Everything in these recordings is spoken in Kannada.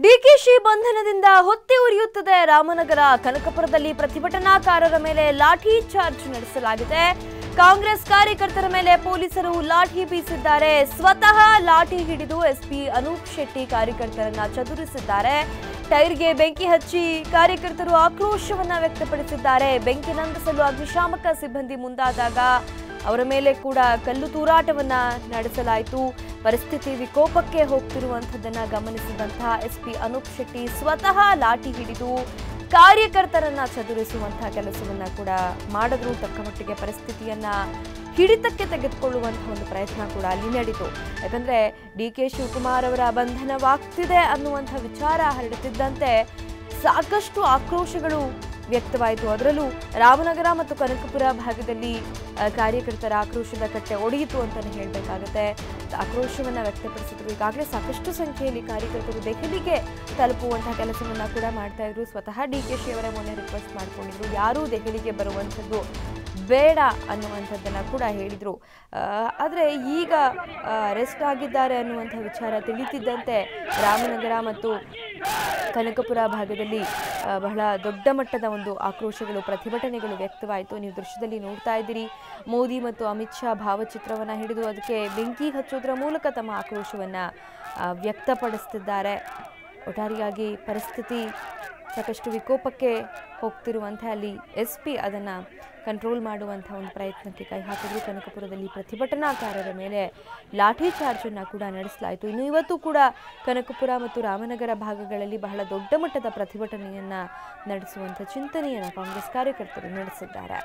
ಡಿಕೆಶಿ ಬಂಧನದಿಂದ ಹೊತ್ತಿ ಉರಿಯುತ್ತದೆ ರಾಮನಗರ ಕನಕಪುರದಲ್ಲಿ ಪ್ರತಿಭಟನಾಕಾರರ ಮೇಲೆ ಲಾಠಿ ಚಾರ್ಜ್ ನಡೆಸಲಾಗಿದೆ ಕಾಂಗ್ರೆಸ್ ಕಾರ್ಯಕರ್ತರ ಮೇಲೆ ಪೊಲೀಸರು ಲಾಠಿ ಬೀಸಿದ್ದಾರೆ ಸ್ವತಃ ಲಾಠಿ ಹಿಡಿದು ಎಸ್ಪಿ ಅನೂಪ್ ಶೆಟ್ಟಿ ಕಾರ್ಯಕರ್ತರನ್ನ ಚದುರಿಸಿದ್ದಾರೆ ಟೈರ್ಗೆ ಬೆಂಕಿ ಹಚ್ಚಿ ಕಾರ್ಯಕರ್ತರು ಆಕ್ರೋಶವನ್ನ ವ್ಯಕ್ತಪಡಿಸಿದ್ದಾರೆ ಬೆಂಕಿ ನಂದಿಸಲು ಅಗ್ನಿಶಾಮಕ ಸಿಬ್ಬಂದಿ ಮುಂದಾದಾಗ ಅವರ ಮೇಲೆ ಕೂಡ ಕಲ್ಲು ತೂರಾಟವನ್ನ ನಡೆಸಲಾಯಿತು ಪರಿಸ್ಥಿತಿ ವಿಕೋಪಕ್ಕೆ ಹೋಗ್ತಿರುವಂಥದ್ದನ್ನ ಗಮನಿಸಿದಂತಹ ಎಸ್ಪಿ ಅನೂಪ್ ಶೆಟ್ಟಿ ಸ್ವತಃ ಲಾಠಿ ಹಿಡಿದು ಕಾರ್ಯಕರ್ತರನ್ನ ಚದುರಿಸುವಂತಹ ಕೆಲಸವನ್ನ ಕೂಡ ಮಾಡಿದ್ರು ತಕ್ಕ ಮಟ್ಟಿಗೆ ಪರಿಸ್ಥಿತಿಯನ್ನ ಹಿಡಿತಕ್ಕೆ ತೆಗೆದುಕೊಳ್ಳುವಂತಹ ಒಂದು ಪ್ರಯತ್ನ ಕೂಡ ಅಲ್ಲಿ ನಡೀತು ಯಾಕಂದ್ರೆ ಡಿ ಕೆ ಶಿವಕುಮಾರ್ ಅವರ ಬಂಧನವಾಗ್ತಿದೆ ಅನ್ನುವಂಥ ವಿಚಾರ ಹರಡುತ್ತಿದ್ದಂತೆ ಸಾಕಷ್ಟು ಆಕ್ರೋಶಗಳು ವ್ಯಕ್ತವಾಯಿತು ಅದರಲ್ಲೂ ರಾಮನಗರ ಮತ್ತು ಕನಕಪುರ ಭಾಗದಲ್ಲಿ ಆ, ಕಾರ್ಯಕರ್ತರ ಆಕ್ರೋಶದ ಕಟ್ಟೆ ಒಡೆಯಿತು ಅಂತಲೇ ಹೇಳಬೇಕಾಗತ್ತೆ ಆಕ್ರೋಶವನ್ನು ವ್ಯಕ್ತಪಡಿಸಿದ್ರು ಈಗಾಗಲೇ ಸಾಕಷ್ಟು ಸಂಖ್ಯೆಯಲ್ಲಿ ಕಾರ್ಯಕರ್ತರು ದೆಹಲಿಗೆ ತಲುಪುವಂತಹ ಕೆಲಸವನ್ನ ಕೂಡ ಮಾಡ್ತಾ ಇದ್ರು ಸ್ವತಃ ಡಿ ಕೆ ಶಿ ಅವರ ಮೊನ್ನೆ ರಿಕ್ವೆಸ್ಟ್ ಮಾಡ್ಕೊಂಡಿದ್ರು ಯಾರೂ ದೆಹಲಿಗೆ ಬರುವಂಥದ್ದು ಬೇಡ ಅನ್ನುವಂಥದ್ದನ್ನು ಕೂಡ ಹೇಳಿದರು ಆದರೆ ಈಗ ಅರೆಸ್ಟ್ ಆಗಿದ್ದಾರೆ ಅನ್ನುವಂಥ ವಿಚಾರ ತಿಳಿತಿದ್ದಂತೆ ರಾಮನಗರ ಮತ್ತು ಕನಕಪುರ ಭಾಗದಲ್ಲಿ ಆ, ಬಹಳ ದೊಡ್ಡ ಮಟ್ಟದ ಒಂದು ಆಕ್ರೋಶಗಳು ಪ್ರತಿಭಟನೆಗಳು ವ್ಯಕ್ತವಾಯಿತು ನೀವು ದೃಶ್ಯದಲ್ಲಿ ನೋಡ್ತಾ ಇದ್ದೀರಿ ಮೋದಿ ಮತ್ತು ಅಮಿತ್ ಶಾ ಭಾವಚಿತ್ರವನ್ನು ಹಿಡಿದು ಅದಕ್ಕೆ ಬೆಂಕಿ ಹಚ್ಚೋದ್ರ ಮೂಲಕ ತಮ್ಮ ಆಕ್ರೋಶವನ್ನು ವ್ಯಕ್ತಪಡಿಸ್ತಿದ್ದಾರೆ ಒಟ್ಟಾರೆಯಾಗಿ ಪರಿಸ್ಥಿತಿ ಸಾಕಷ್ಟು ವಿಕೋಪಕ್ಕೆ ಹೋಗ್ತಿರುವಂಥ ಅಲ್ಲಿ ಎಸ್ ಪಿ ಅದನ್ನು ಕಂಟ್ರೋಲ್ ಮಾಡುವಂಥ ಒಂದು ಪ್ರಯತ್ನಕ್ಕೆ ಕೈ ಹಾಕಿದ್ರು ಕನಕಪುರದಲ್ಲಿ ಪ್ರತಿಭಟನಾಕಾರರ ಮೇಲೆ ಲಾಠಿ ಚಾರ್ಜನ್ನು ಕೂಡ ನಡೆಸಲಾಯಿತು ಇನ್ನು ಇವತ್ತು ಕೂಡ ಕನಕಪುರ ಮತ್ತು ರಾಮನಗರ ಭಾಗಗಳಲ್ಲಿ ಬಹಳ ದೊಡ್ಡ ಮಟ್ಟದ ಪ್ರತಿಭಟನೆಯನ್ನು ನಡೆಸುವಂಥ ಚಿಂತನೆಯನ್ನು ಕಾಂಗ್ರೆಸ್ ಕಾರ್ಯಕರ್ತರು ನಡೆಸಿದ್ದಾರೆ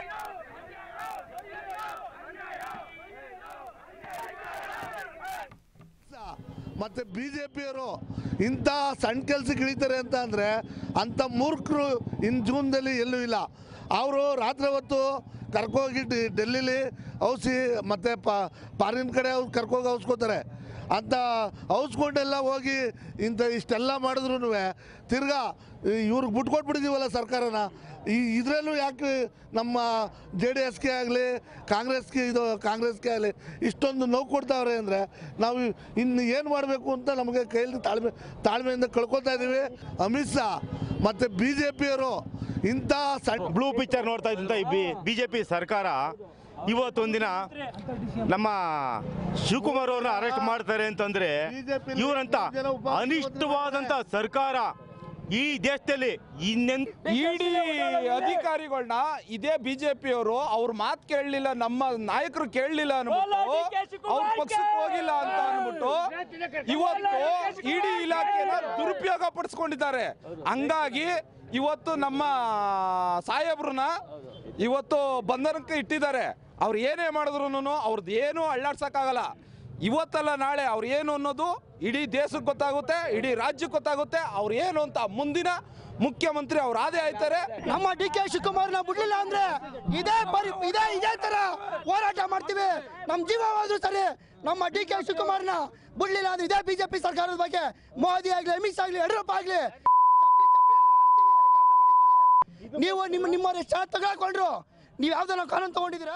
ಮತ್ತೆ ಬಿ ಜೆ ಪಿಯವರು ಇಂಥ ಸಣ್ಣ ಕೆಲ್ಸಕ್ಕೆ ಇಳಿತಾರೆ ಅಂತ ಅಂದರೆ ಅಂಥ ಮೂರ್ಖರು ಇನ್ನು ಜೂನ್ದಲ್ಲಿ ಎಲ್ಲೂ ಇಲ್ಲ ಅವರು ರಾತ್ರಿ ಹೊತ್ತು ಕರ್ಕೋಗಿ ಡಿ- ಡೆಲ್ಲಿಲಿ ಔಸಿ ಮತ್ತು ಫಾರಿನ್ ಕಡೆ ಅವ್ರು ಕರ್ಕೋಗಿ ಔಸ್ಕೋತಾರೆ ಅಂತ ಔಸ್ಕೊಂಡೆಲ್ಲ ಹೋಗಿ ಇಂಥ ಇಷ್ಟೆಲ್ಲ ಮಾಡಿದ್ರು ತಿರ್ಗಾ ಇವ್ರಿಗೆ ಬಿಟ್ಕೊಟ್ಬಿಟ್ಟಿದ್ದೀವಲ್ಲ ಸರ್ಕಾರನ ಈ ಇದರಲ್ಲೂ ಯಾಕೆ ನಮ್ಮ ಜೆ ಡಿ ಎಸ್ಗೆ ಆಗಲಿ ಕಾಂಗ್ರೆಸ್ಗೆ ಇದು ಕಾಂಗ್ರೆಸ್ಗೆ ಆಗಲಿ ಇಷ್ಟೊಂದು ನೋವು ಕೊಡ್ತಾವ್ರೆ ಅಂದರೆ ನಾವು ಇನ್ನು ಏನು ಮಾಡಬೇಕು ಅಂತ ನಮಗೆ ಕೈಯಲ್ಲಿ ತಾಳ್ಮೆ ತಾಳ್ಮೆಯಿಂದ ಕಳ್ಕೊತಾ ಇದ್ದೀವಿ ಅಮಿತ್ ಶಾ ಮತ್ತು ಬಿ ಜೆ ಪಿಯವರು ಇಂಥ ಸಣ್ಣ ಬ್ಲೂ ಪಿಕ್ಚರ್ ನೋಡ್ತಾ ಇದ್ದಂಥ ಈ ಬಿ ಬಿಜೆಪಿ ಸರ್ಕಾರ ಇವತ್ತೊಂದಿನ ನಮ್ಮ ಶಿವಕುಮಾರ್ ಅವ್ರನ್ನ ಅರೆಸ್ಟ್ ಮಾಡ್ತಾರೆ ಅಂತಂದ್ರೆ BJP ಲಿ ಇವರಂತ ಮೂರು ಜನ ಉಪ ಅನಿಷ್ಟವಾದಂತ ಸರ್ಕಾರ ಈ ದೇಶದಲ್ಲಿ ಇನ್ನೆಂತ ಇಡೀ ಅಧಿಕಾರಿಗಳನ್ನ ಇದೇ ಬಿಜೆಪಿಯವರು ಅವ್ರ ಮಾತು ಕೇಳಲಿಲ್ಲ ನಮ್ಮ ನಾಯಕರು ಕೇಳಲಿಲ್ಲ ಅನ್ಬಿಟ್ಟು ಅವ್ರ ಪಕ್ಷಕ್ಕೆ ಹೋಗಿಲ್ಲ ಅಂತ ಅನ್ಬಿಟ್ಟು ಇವತ್ತು ಇಡೀ ಇಲಾಖೆನ ದುರುಪಯೋಗ ಪಡಿಸ್ಕೊಂಡಿದ್ದಾರೆ ಹಂಗಾಗಿ ಇವತ್ತು ನಮ್ಮ ಸಾಹೇಬ್ರನ್ನ ಇವತ್ತು ಬಂಧನಕ್ಕೆ ಇಟ್ಟಿದ್ದಾರೆ ಅವ್ರು ಏನೇ ಮಾಡಿದ್ರು ಅವ್ರದ್ದು ಏನು ಅಳ್ಳಾಡ್ಸಕ್ಕಾಗಲ್ಲ ಇವತ್ತಲ್ಲ ನಾಳೆ ಅವ್ರು ಏನು ಅನ್ನೋದು ಇಡೀ ದೇಶಕ್ಕೆ ಗೊತ್ತಾಗುತ್ತೆ ಇಡೀ ರಾಜ್ಯಕ್ಕೆ ಗೊತ್ತಾಗುತ್ತೆ ಅವ್ರು ಏನು ಅಂತ ಮುಂದಿನ ಮುಖ್ಯಮಂತ್ರಿ ಅವ್ರು ಆದೇ ಆಯ್ತಾರೆ ನಮ್ಮ ಡಿ ಕೆ ಶಿವಕುಮಾರ್ನ ಬಿಡ್ಲಿಲ್ಲ ಅಂದ್ರೆ ಇದೇ ಪರಿ ಇದೇ ಇದೇ ತರ ಹೋರಾಟ ಮಾಡ್ತೀವಿ ನಮ್ ಜೀವ ಹೋದ್ರು ಸರಿ ನಮ್ಮ ಡಿ ಕೆ ಶಿವಕುಮಾರ್ನ ಬಿಡ್ಲಿಲ್ಲ ಅಂದ್ರೆ ಇದೇ ಬಿಜೆಪಿ ಸರ್ಕಾರದ ಬಗ್ಗೆ ಮೋದಿ ಆಗ್ಲಿ ಅಮಿತ್ ಶಾ ಆಗ್ಲಿ ಯಡಿಯೂರಪ್ಪ ಆಗ್ಲಿ ಚಪ್ಲಿ ಚಪ್ಲಿ ಆಡ್ತೀವಿ, ಜ್ಞಾಪನ ಮಾಡಿಕೊಳ್ಳಿ. ನೀವು ನಿಮ್ಮ ನಿಮ್ಮವ್ರ ಎಷ್ಟು ತಗೊಳ್ಕೊಂಡ್ರು ನೀವು ಯಾವ್ದಾರ ಕಾನೂನು ತಗೊಂಡಿದ್ದೀರಾ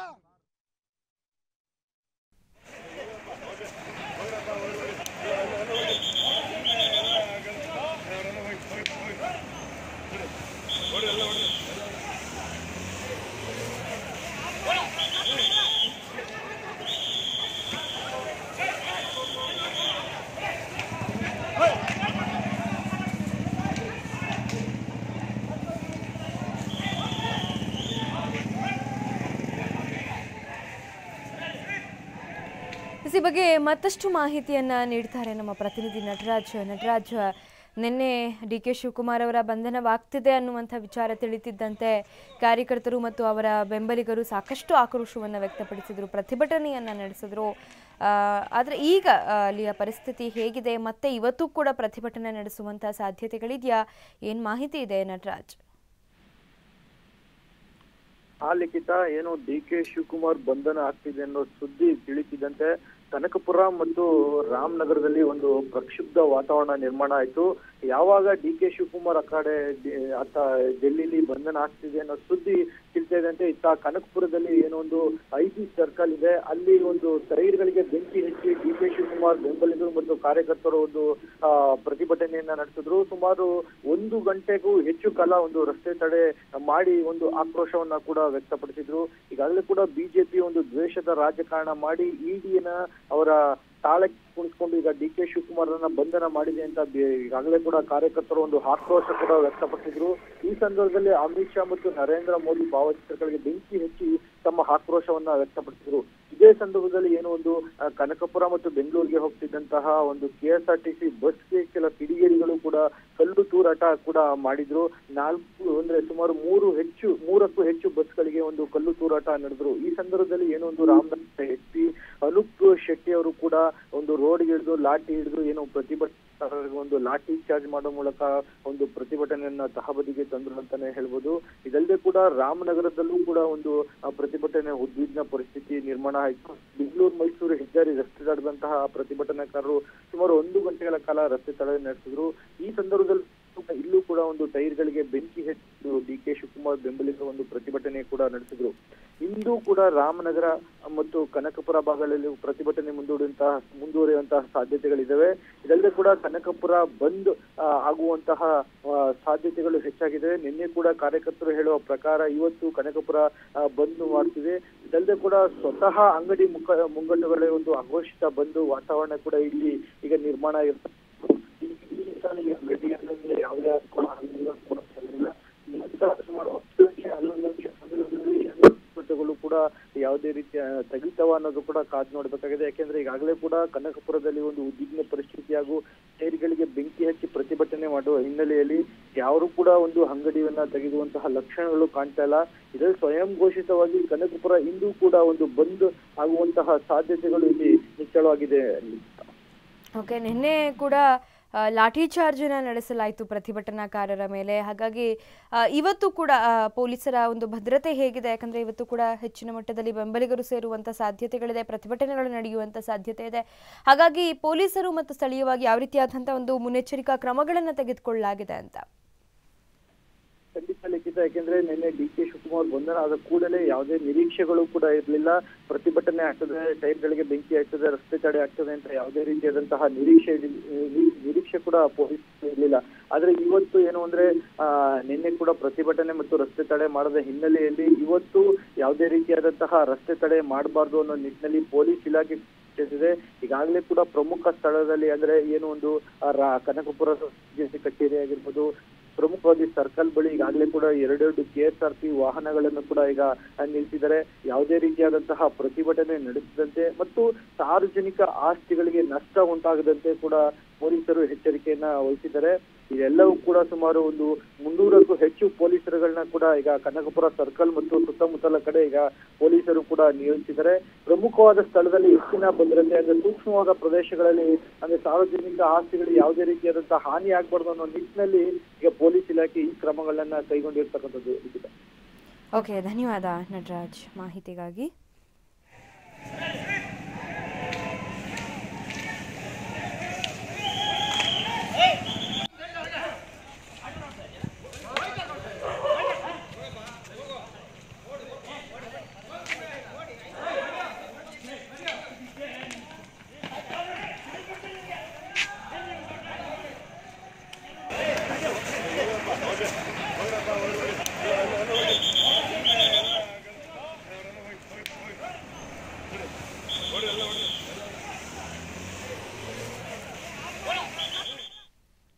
ಈ ಬಗ್ಗೆ ಮತ್ತಷ್ಟು ಮಾಹಿತಿಯನ್ನ ನೀಡ್ತಾರೆ ನಮ್ಮ ಪ್ರತಿನಿಧಿ ನಟರಾಜ್ ನಟರಾಜ್ ನಿನ್ನೆ ಡಿ ಕೆ ಶಿವಕುಮಾರ್ ಅವರ ಬಂಧನವಾಗ್ತಿದೆ ಅನ್ನುವಂಥ ವಿಚಾರ ತಿಳಿತಿದ್ದಂತೆ ಕಾರ್ಯಕರ್ತರು ಮತ್ತು ಅವರ ಬೆಂಬಲಿಗರು ಸಾಕಷ್ಟು ಆಕ್ರೋಶವನ್ನು ವ್ಯಕ್ತಪಡಿಸಿದರು ಪ್ರತಿಭಟನೆಯನ್ನ ನಡೆಸಿದ್ರು ಆ, ಆದ್ರೆ ಈಗ ಆ, ಅಲ್ಲಿಯ ಪರಿಸ್ಥಿತಿ ಹೇಗಿದೆ ಮತ್ತೆ ಇವತ್ತು ಕೂಡ ಪ್ರತಿಭಟನೆ ನಡೆಸುವಂಥ ಸಾಧ್ಯತೆಗಳಿದೆಯಾ ಏನು ಮಾಹಿತಿ ಇದೆ ನಟರಾಜ್ ಆ ಲಿಖಿತ ಏನು ಡಿ ಕೆ ಶಿವಕುಮಾರ್ ಬಂಧನ ಆಗ್ತಿದೆ ಅನ್ನೋ ಸುದ್ದಿ ತಿಳಿತಿದ್ದಂತೆ ಕನಕಪುರ ಮತ್ತು ರಾಮನಗರದಲ್ಲಿ ಒಂದು ಪ್ರಕ್ಷುಬ್ಧ ವಾತಾವರಣ ನಿರ್ಮಾಣ ಆಯ್ತು ಯಾವಾಗ ಡಿ ಕೆ ಶಿವಕುಮಾರ್ ಆ ಕಡೆ ಡಿ- ಆತ ಡೆಲ್ಲಿಲಿ ಬಂಧನ ಆಗ್ತಿದೆ ಅನ್ನೋ ಸುದ್ದಿ ತಿಳಿತಾ ಇದ್ದಂತೆ ಇತ್ತ ಕನಕಪುರದಲ್ಲಿ ಏನೋ ಒಂದು ಐ ಬಿ ಸರ್ಕಲ್ ಇದೆ ಅಲ್ಲಿ ಒಂದು ಟೈರ್ಗಳಿಗೆ ಬೆಂಕಿ ಹಚ್ಚಿ ಡಿ ಕೆ ಶಿವಕುಮಾರ್ ಬೆಂಬಲಿಗರು ಮತ್ತು ಕಾರ್ಯಕರ್ತರು ಒಂದು ಆ, ಪ್ರತಿಭಟನೆಯನ್ನ ನಡೆಸಿದ್ರು ಸುಮಾರು ಒಂದು ಗಂಟೆಗೂ ಹೆಚ್ಚು ಕಾಲ ಒಂದು ರಸ್ತೆ ತಡೆ ಮಾಡಿ ಒಂದು ಆಕ್ರೋಶವನ್ನ ಕೂಡ ವ್ಯಕ್ತಪಡಿಸಿದ್ರು ಈಗಾಗಲೇ ಕೂಡ ಬಿಜೆಪಿ ಒಂದು ದ್ವೇಷದ ರಾಜಕಾರಣ ಮಾಡಿ ಇಡಿನ ಅವರ ತಾಳಕ್ಕೆ ಕುಣಿಸ್ಕೊಂಡು ಈಗ ಡಿ ಕೆ ಶಿವಕುಮಾರನ್ನ ಬಂಧನ ಮಾಡಿದೆ ಅಂತ ಬಿ- ಈಗಾಗಲೇ ಕೂಡ ಕಾರ್ಯಕರ್ತರು ಒಂದು ಆಕ್ರೋಶ ಕೂಡ ವ್ಯಕ್ತಪಡಿಸಿದ್ರು ಈ ಸಂದರ್ಭದಲ್ಲಿ ಅಮಿತ್ ಶಾ ಮತ್ತು ನರೇಂದ್ರ ಮೋದಿ ಭಾವಚಿತ್ರಗಳಿಗೆ ಬೆಂಕಿ ಹಚ್ಚಿ ತಮ್ಮ ಆಕ್ರೋಶವನ್ನ ವ್ಯಕ್ತಪಡಿಸಿದ್ರು ಇದೇ ಸಂದರ್ಭದಲ್ಲಿ ಏನು ಒಂದು ಆ, ಕನಕಪುರ ಮತ್ತು ಬೆಂಗಳೂರಿಗೆ ಹೋಗ್ತಿದ್ದಂತಹ ಒಂದು K S R T C ಬಸ್ಗೆ ಕೆಲ ಕಿಡಿಗೇಡಿಗಳು ಕೂಡ ಕಲ್ಲು ತೂರಾಟ ಕೂಡ ಮಾಡಿದ್ರು ನಾಲ್ಕು ಅಂದ್ರೆ ಸುಮಾರು ಮೂರು ಹೆಚ್ಚು ಮೂರಕ್ಕೂ ಹೆಚ್ಚು ಬಸ್ಗಳಿಗೆ ಒಂದು ಕಲ್ಲು ತೂರಾಟ ನಡೆದ್ರು ಈ ಸಂದರ್ಭದಲ್ಲಿ ಏನೋ ಒಂದು ರಾಮನಗರ ಎಸ್ ಪಿ ಅನೂಪ್ ಶೆಟ್ಟಿ ಅವರು ಕೂಡ ಒಂದು ರೋಡ್ಗೆ ಹಿಡಿದು ಲಾಠಿ ಹಿಡಿದು ಏನು ಪ್ರತಿಭಟನಾಕಾರರಿಗೆ ಒಂದು ಲಾಠಿ ಚಾರ್ಜ್ ಮಾಡೋ ಮೂಲಕ ಒಂದು ಪ್ರತಿಭಟನೆಯನ್ನ ತಹಬದಿಗೆ ತಂದ್ರು ಅಂತಾನೆ ಹೇಳ್ಬೋದು ಇದಲ್ಲದೆ ಕೂಡ ರಾಮನಗರದಲ್ಲೂ ಕೂಡ ಒಂದು ಆ, ಪ್ರತಿಭಟನೆ ಉದ್ವಿಗ್ನ ಪರಿಸ್ಥಿತಿ ನಿರ್ಮಾಣ ಆಯಿತು ಬೆಂಗಳೂರು ಮೈಸೂರು ಹೆದ್ದಾರಿ ರಸ್ತೆ ತಡೆದಂತಹ ಪ್ರತಿಭಟನಾಕಾರರು ಸುಮಾರು ಒಂದು ಗಂಟೆಗಳ ಕಾಲ ರಸ್ತೆ ತಡೆ ನಡೆಸಿದ್ರು ಈ ಸಂದರ್ಭದಲ್ಲಿ ಇಲ್ಲೂ ಕೂಡ ಒಂದು ಟೈರ್ಗಳಿಗೆ ಬೆಂಕಿ ಹಚ್ಚಿ ಡಿ ಕೆ ಶಿವಕುಮಾರ್ ಬೆಂಬಲಿತ ಒಂದು ಪ್ರತಿಭಟನೆ ಕೂಡ ನಡೆಸಿದ್ರು ಇಂದು ಕೂಡ ರಾಮನಗರ ಮತ್ತು ಕನಕಪುರ ಭಾಗಗಳಲ್ಲಿ ಪ್ರತಿಭಟನೆ ಮುಂದೂಡುವಂತಹ ಮುಂದುವರಿಯುವಂತಹ ಸಾಧ್ಯತೆಗಳಿದ್ದಾವೆ ಇದಲ್ಲದೆ ಕೂಡ ಕನಕಪುರ ಬಂದ್ ಆ, ಆಗುವಂತಹ ಆ, ಸಾಧ್ಯತೆಗಳು ಹೆಚ್ಚಾಗಿದೆ ನಿನ್ನೆ ಕೂಡ ಕಾರ್ಯಕರ್ತರು ಹೇಳುವ ಪ್ರಕಾರ ಇವತ್ತು ಕನಕಪುರ ಆ, ಬಂದ್ ಮಾಡ್ತಿದೆ ಇದಲ್ಲದೆ ಕೂಡ ಸ್ವತಃ ಅಂಗಡಿ ಮುಖ ಮುಂಗಟ್ಟುಗಳೇ ಒಂದು ಅಘೋಷಿತ ಬಂದು ವಾತಾವರಣ ಕೂಡ ಇಲ್ಲಿ ಈಗ ನಿರ್ಮಾಣ ಆಗಿರ್ತದೆ ಈ- ಈ ಸಾಲಿಗೆ ಬೆಳಗ್ಗೆಯಿಂದಲೇ ಯಾವುದೇ ಕೂಡ ಅಂಗಡಿಗಳು ಕೂಡ ತೆರೆದಿಲ್ಲ. ನಂತರ ಸುಮಾರು ಹತ್ತು ಗಂಟೆ ಹನ್ನೊಂದು ಗಂಟೆ ಸಮಯದಲ್ಲಿ ಎಲ್ಲ ಮಾರುಕಟ್ಟೆಗಳು ಕೂಡ ಯಾವುದೇ ರೀತಿಯ ತಗಿತಾವ ಅನ್ನೋದು ಕೂಡ ಕಾದು ನೋಡ್ಬೇಕಾಗಿದೆ ಯಾಕೆಂದ್ರೆ ಈಗಾಗಲೇ ಕೂಡ ಕನಕಪುರದಲ್ಲಿ ಒಂದು ಉದ್ವಿಗ್ನ ಪರಿಸ್ಥಿತಿ ಹಾಗೂ ಟೈರ್ಗಳಿಗೆ ಬೆಂಕಿ ಹಚ್ಚಿ ಪ್ರತಿಭಟನೆ ಮಾಡುವ ಹಿನ್ನೆಲೆಯಲ್ಲಿ ಯಾರು ಕೂಡ ಒಂದು ಅಂಗಡಿಯನ್ನ ತೆಗೆದುವಂತಹ ಲಕ್ಷಣಗಳು ಕಾಣ್ತಾ ಇಲ್ಲ ಇದರಲ್ಲಿ ಸ್ವಯಂ ಘೋಷಿತವಾಗಿ ಕನಕಪುರ ಇಂದು ಕೂಡ ಒಂದು ಬಂದ್ ಆಗುವಂತಹ ಸಾಧ್ಯತೆಗಳು ಇಲ್ಲಿ ನಿಚ್ಚಳವಾಗಿದೆ ಓಕೆ ನಿನ್ನೆ ಕೂಡ ಆ, ಲಾಠಿ ಚಾರ್ಜನ್ನ ನಡೆಸಲಾಯಿತು ಪ್ರತಿಭಟನಾಕಾರರ ಮೇಲೆ ಹಾಗಾಗಿ ಆ, ಇವತ್ತು ಕೂಡ ಆ, ಪೊಲೀಸರ ಒಂದು ಭದ್ರತೆ ಹೇಗಿದೆ ಯಾಕಂದ್ರೆ ಇವತ್ತು ಕೂಡ ಹೆಚ್ಚಿನ ಮಟ್ಟದಲ್ಲಿ ಬೆಂಬಲಿಗರು ಸೇರುವಂತ ಸಾಧ್ಯತೆಗಳಿದೆ ಪ್ರತಿಭಟನೆಗಳು ನಡೆಯುವಂತ ಸಾಧ್ಯತೆ ಇದೆ ಹಾಗಾಗಿ ಪೊಲೀಸರು ಮತ್ತು ಸ್ಥಳೀಯವಾಗಿ ಯಾವ ರೀತಿಯಾದಂಥ ಒಂದು ಮುನ್ನೆಚ್ಚರಿಕಾ ಕ್ರಮಗಳನ್ನು ತೆಗೆದುಕೊಳ್ಳಲಾಗಿದೆ ಅಂತ ಖಂಡಿತ ಲಿಖಿತ ಯಾಕೆಂದ್ರೆ ನಿನ್ನೆ ಡಿ ಕೆ ಶಿವಕುಮಾರ್ ಬಂಧನ ಆದ ಕೂಡಲೇ ಯಾವುದೇ ನಿರೀಕ್ಷೆಗಳು ಕೂಡ ಇರಲಿಲ್ಲ ಪ್ರತಿಭಟನೆ ಆಗ್ತದೆ ಟೈರ್ಗಳಿಗೆ ಬೆಂಕಿ ಆಗ್ತದೆ ರಸ್ತೆ ತಡೆ ಆಗ್ತದೆ ಅಂತ ಯಾವುದೇ ರೀತಿಯಾದಂತಹ ನಿರೀಕ್ಷೆ ಇರ್ಲಿ- ನಿ- ನಿರೀಕ್ಷೆ ಕೂಡ ಪೊಲೀಸ್ ಇರಲಿಲ್ಲ ಆದ್ರೆ ಇವತ್ತು ಏನು ಅಂದ್ರೆ ಆ ನಿನ್ನೆ ಕೂಡ ಪ್ರತಿಭಟನೆ ಮತ್ತು ರಸ್ತೆ ತಡೆ ಮಾಡದ ಹಿನ್ನೆಲೆಯಲ್ಲಿ ಇವತ್ತು ಯಾವುದೇ ರೀತಿಯಾದಂತಹ ರಸ್ತೆ ತಡೆ ಮಾಡಬಾರ್ದು ಅನ್ನೋ ನಿಟ್ಟಿನಲ್ಲಿ ಪೊಲೀಸ್ ಇಲಾಖೆ ಇದೆ ಈಗಾಗಲೇ ಕೂಡ ಪ್ರಮುಖ ಸ್ಥಳದಲ್ಲಿ ಅಂದ್ರೆ ಏನು ಒಂದು ಆ, ರಾ- ಕನಕಪುರ ಜೆಸಿ ಕಚೇರಿ ಆಗಿರ್ಬೋದು ಪ್ರಮುಖವಾಗಿ ಸರ್ಕಲ್ ಬಳಿ ಈಗಾಗಲೇ ಕೂಡ ಎರಡೆರಡು ಕೆ ಎಸ್ ಆರ್ ಪಿ ವಾಹನಗಳನ್ನು ಕೂಡ ಈಗ ಆ, ನಿಲ್ಲಿಸಿದ್ದಾರೆ ಯಾವುದೇ ರೀತಿಯಾದಂತಹ ಪ್ರತಿಭಟನೆ ನಡೆಸದಂತೆ ಮತ್ತು ಸಾರ್ವಜನಿಕ ಆಸ್ತಿಗಳಿಗೆ ನಷ್ಟ ಉಂಟಾಗದಂತೆ ಕೂಡ ಪೊಲೀಸರು ಎಚ್ಚರಿಕೆಯನ್ನ ವಹಿಸಿದ್ದಾರೆ ಇದೆಲ್ಲವೂ ಕೂಡ ಸುಮಾರು ಒಂದು ಮುನ್ನೂರಕ್ಕೂ ಹೆಚ್ಚು ಪೊಲೀಸರುಗಳನ್ನ ಕೂಡ ಈಗ ಕನಕಪುರ ಸರ್ಕಲ್ ಮತ್ತು ಸುತ್ತಮುತ್ತಲ ಕಡೆ ಈಗ ಪೊಲೀಸರು ಕೂಡ ನಿಯೋಜಿಸಿದ್ದಾರೆ ಪ್ರಮುಖವಾದ ಸ್ಥಳದಲ್ಲಿ ಹೆಚ್ಚಿನ ಭದ್ರತೆ ಅಂದ್ರೆ ಸೂಕ್ಷ್ಮವಾದ ಪ್ರದೇಶಗಳಲ್ಲಿ ಅಂದ್ರೆ ಸಾರ್ವಜನಿಕ ಆಸ್ತಿಗಳಿಗೆ ಯಾವುದೇ ರೀತಿಯಾದಂತಹ ಹಾನಿ ಆಗ್ಬಾರ್ದು ಅನ್ನೋ ನಿಟ್ಟಿನಲ್ಲಿ ಈಗ ಪೊಲೀಸ್ ಇಲಾಖೆ ಈ ಕ್ರಮಗಳನ್ನ ಕೈಗೊಂಡಿರ್ತಕ್ಕಂಥದ್ದು ಲಿಖಿತ ಓಕೆ ಧನ್ಯವಾದ ನಟರಾಜ್ ಮಾಹಿತಿಗಾಗಿ